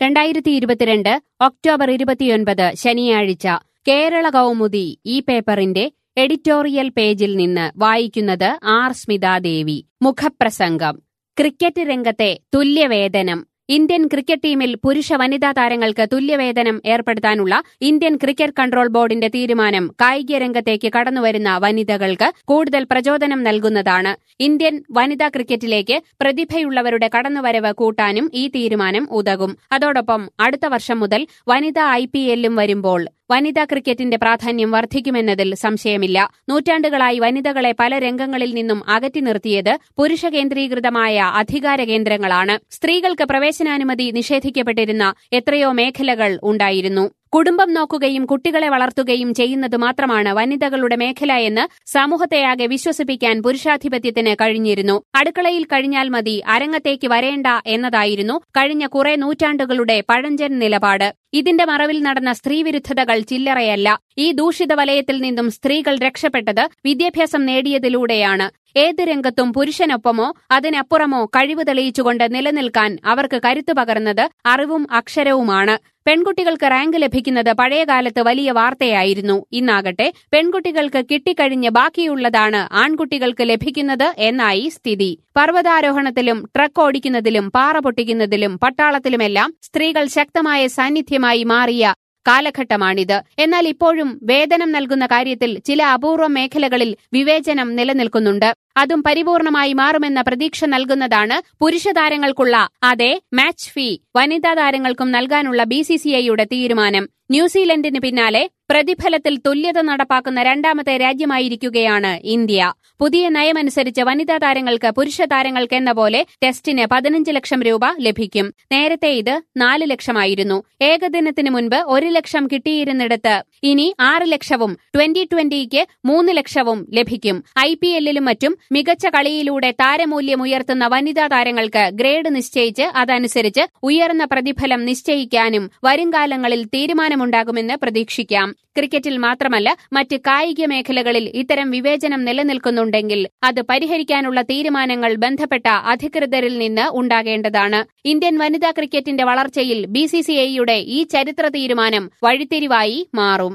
രണ്ടായിരത്തി ഇരുപത്തിരണ്ട് ഒക്ടോബർ ഇരുപത്തിയൊൻപത് ശനിയാഴ്ച കേരള കൗമുദി ഈ പേപ്പറിന്റെ എഡിറ്റോറിയൽ പേജിൽ നിന്ന് വായിക്കുന്നത് ആർ സ്മിതാദേവി മുഖപ്രസംഗം ക്രിക്കറ്റ് രംഗത്തെ തുല്യവേതനം ഇന്ത്യൻ ക്രിക്കറ്റ് ടീമിൽ പുരുഷ വനിതാ താരങ്ങൾക്ക് തുല്യവേതനം ഏർപ്പെടുത്താനുള്ള ഇന്ത്യൻ ക്രിക്കറ്റ് കൺട്രോൾ ബോർഡിന്റെ തീരുമാനം കായിക രംഗത്തേക്ക് കടന്നുവരുന്ന വനിതകൾക്ക് കൂടുതൽ പ്രചോദനം നൽകുന്നതാണ് ഇന്ത്യൻ വനിതാ ക്രിക്കറ്റിലേക്ക് പ്രതിഭയുള്ളവരുടെ കടന്നുവരവ് കൂട്ടാനും ഈ തീരുമാനം ഉതകും അതോടൊപ്പം അടുത്ത വർഷം മുതൽ വനിതാ ഐ പി എല്ലും വരുമ്പോൾ വനിതാ ക്രിക്കറ്റിന്റെ പ്രാധാന്യം വർദ്ധിക്കുമെന്നതിൽ സംശയമില്ല നൂറ്റാണ്ടുകളായി വനിതകളെ പല രംഗങ്ങളിൽ നിന്നും അകറ്റി നിർത്തിയത് പുരുഷ കേന്ദ്രീകൃതമായ അധികാര കേന്ദ്രങ്ങളാണ് സ്ത്രീകൾക്ക് പ്രവേശനാനുമതി നിഷേധിക്കപ്പെട്ടിരുന്ന എത്രയോ മേഖലകൾ ഉണ്ടായിരുന്നു കുടുംബം നോക്കുകയും കുട്ടികളെ വളർത്തുകയും ചെയ്യുന്നത് മാത്രമാണ് വനിതകളുടെ മേഖല എന്ന് സമൂഹത്തെയാകെ വിശ്വസിപ്പിക്കാൻ പുരുഷാധിപത്യത്തിന് കഴിഞ്ഞിരുന്നു അടുക്കളയിൽ കഴിഞ്ഞാൽ മതി അരങ്ങത്തേക്ക് വരേണ്ട എന്നതായിരുന്നു കഴിഞ്ഞ കുറെ നൂറ്റാണ്ടുകളുടെ പഴഞ്ചൻ നിലപാട് ഇതിന്റെ മറവിൽ നടന്ന സ്ത്രീവിരുദ്ധതകൾ ചില്ലറയല്ല ഈ ദൂഷിത വലയത്തിൽ നിന്നും സ്ത്രീകൾ രക്ഷപ്പെട്ടത് വിദ്യാഭ്യാസം നേടിയതിലൂടെയാണ് ഏത് രംഗത്തും പുരുഷനൊപ്പമോ അതിനപ്പുറമോ കഴിവ് തെളിയിച്ചുകൊണ്ട് നിലനിൽക്കാൻ അവർക്ക് കരുത്തു പകർന്നത് അറിവും അക്ഷരവുമാണ് പെൺകുട്ടികൾക്ക് റാങ്ക് ലഭിക്കുന്നത് പഴയകാലത്ത് വലിയ വാർത്തയായിരുന്നു ഇന്നാകട്ടെ പെൺകുട്ടികൾക്ക് കിട്ടിക്കഴിഞ്ഞ് ബാക്കിയുള്ളതാണ് ആൺകുട്ടികൾക്ക് ലഭിക്കുന്നത് എന്നായി സ്ഥിതി പർവ്വതാരോഹണത്തിലും ട്രക്ക് ഓടിക്കുന്നതിലും പാറ പൊട്ടിക്കുന്നതിലും പട്ടാളത്തിലുമെല്ലാം സ്ത്രീകൾ ശക്തമായ സാന്നിധ്യമായി മാറിയ കാലഘട്ടമാണിത് എന്നാൽ ഇപ്പോഴും വേതനം നൽകുന്ന കാര്യത്തിൽ ചില അപൂർവ മേഖലകളിൽ വിവേചനം നിലനിൽക്കുന്നുണ്ട് അതും പരിപൂർണമായി മാറുമെന്ന പ്രതീക്ഷ നൽകുന്നതാണ് പുരുഷ താരങ്ങൾക്കുള്ള അതേ മാച്ച് ഫീ വനിതാ താരങ്ങൾക്കും നൽകാനുള്ള ബിസിസിഐയുടെ തീരുമാനം ന്യൂസിലൻഡിന് പിന്നാലെ പ്രതിഫലത്തിൽ തുല്യത നടപ്പാക്കുന്ന രണ്ടാമത്തെ രാജ്യമായിരിക്കുകയാണ് ഇന്ത്യ പുതിയ നയമനുസരിച്ച് വനിതാ താരങ്ങൾക്ക് പുരുഷ താരങ്ങൾക്കെന്ന പോലെ ടെസ്റ്റിന് പതിനഞ്ച് ലക്ഷം രൂപ ലഭിക്കും നേരത്തെ ഇത് നാല് ലക്ഷമായിരുന്നു ഏകദിനത്തിന് മുൻപ് ഒരു ലക്ഷം കിട്ടിയിരുന്നിടത്ത് ഇനി ആറ് ലക്ഷവും ട്വന്റി ട്വന്റിക്ക് മൂന്ന് ലക്ഷവും ലഭിക്കും ഐ പി എല്ലിലും മറ്റും മികച്ച കളിയിലൂടെ താരമൂല്യം ഉയർത്തുന്ന വനിതാ താരങ്ങൾക്ക് ഗ്രേഡ് നിശ്ചയിച്ച് അതനുസരിച്ച് ഉയർന്ന പ്രതിഫലം നിശ്ചയിക്കാനും വരുംകാലങ്ങളിൽ തീരുമാനമുണ്ടാകുമെന്ന് പ്രതീക്ഷിക്കാം ക്രിക്കറ്റിൽ മാത്രമല്ല മറ്റ് കായിക മേഖലകളിൽ ഇത്തരം വിവേചനം നിലനിൽക്കുന്നുണ്ടെങ്കിൽ അത് പരിഹരിക്കാനുള്ള തീരുമാനങ്ങൾ ബന്ധപ്പെട്ട അധികൃതരിൽ നിന്ന് ഉണ്ടാകേണ്ടതാണ് ഇന്ത്യൻ വനിതാ ക്രിക്കറ്റിന്റെ വളർച്ചയിൽ ബിസിസിഐയുടെ ഈ ചരിത്ര തീരുമാനം വഴിത്തിരിവായി മാറും